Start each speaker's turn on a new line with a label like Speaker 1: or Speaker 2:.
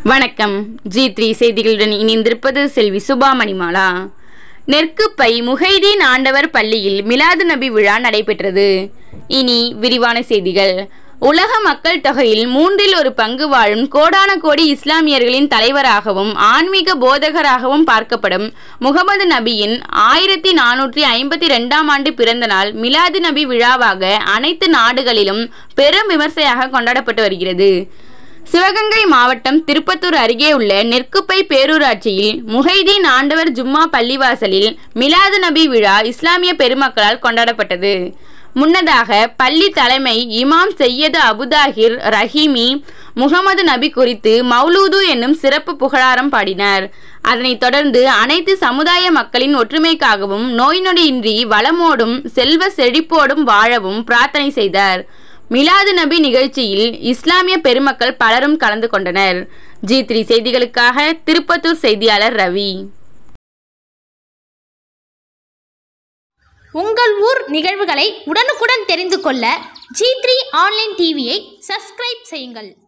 Speaker 1: வணக்கம் G three செய்திகளுடன் இணைந்திருப்பது செல்வி சுபா மணிமாலா நெற்குப்பை முஹைதீன் ஆண்டவர் பள்ளியில் மிலாது நபி விழா நடைபெற்றது இனி விரிவான செய்திகள் உலக மக்கள் தொகையில் மூன்றில் ஒரு பங்கு வாழும் கோடான கோடி இஸ்லாமியர்களின் தலைவராகவும் ஆன்மீக போதகராகவும் பார்க்கப்படும் முகமது நபியின் ஆயிரத்தி நானூற்றி ஐம்பத்தி ரெண்டாம் ஆண்டு பிறந்த நாள் மிலாது நபி விழாவாக அனைத்து நாடுகளிலும் பெரும் விமர்சையாக கொண்டாடப்பட்டு வருகிறது சிவகங்கை மாவட்டம் திருப்பத்தூர் அருகே உள்ள நெற்குப்பை பேரூராட்சியில் முஹைதீன் ஆண்டவர் ஜும்மா பள்ளிவாசலில் மிலாது நபி விழா இஸ்லாமிய பெருமக்களால் கொண்டாடப்பட்டது முன்னதாக பள்ளி தலைமை இமாம் செய்யது அபுதாகிர் ரஹீமி முகமது நபி குறித்து மௌலூது என்னும் சிறப்பு புகழாரம் பாடினார் அதனைத் தொடர்ந்து அனைத்து சமுதாய மக்களின் ஒற்றுமைக்காகவும் நோய் நொடியின்றி வளமோடும் செல்வ செழிப்போடும் வாழவும் பிரார்த்தனை செய்தார் மிலாது நபி நிகழ்ச்சியில் இஸ்லாமிய பெருமக்கள் பலரும் கலந்து கொண்டனர் ஜி த்ரீ செய்திகளுக்காக திருப்பத்தூர் செய்தியாளர் ரவி
Speaker 2: உங்கள் ஊர் நிகழ்வுகளை உடனுக்குடன் தெரிந்து கொள்ள ஜி த்ரீ ஆன்லைன் டிவியை சப்ஸ்கிரைப் செய்யுங்கள்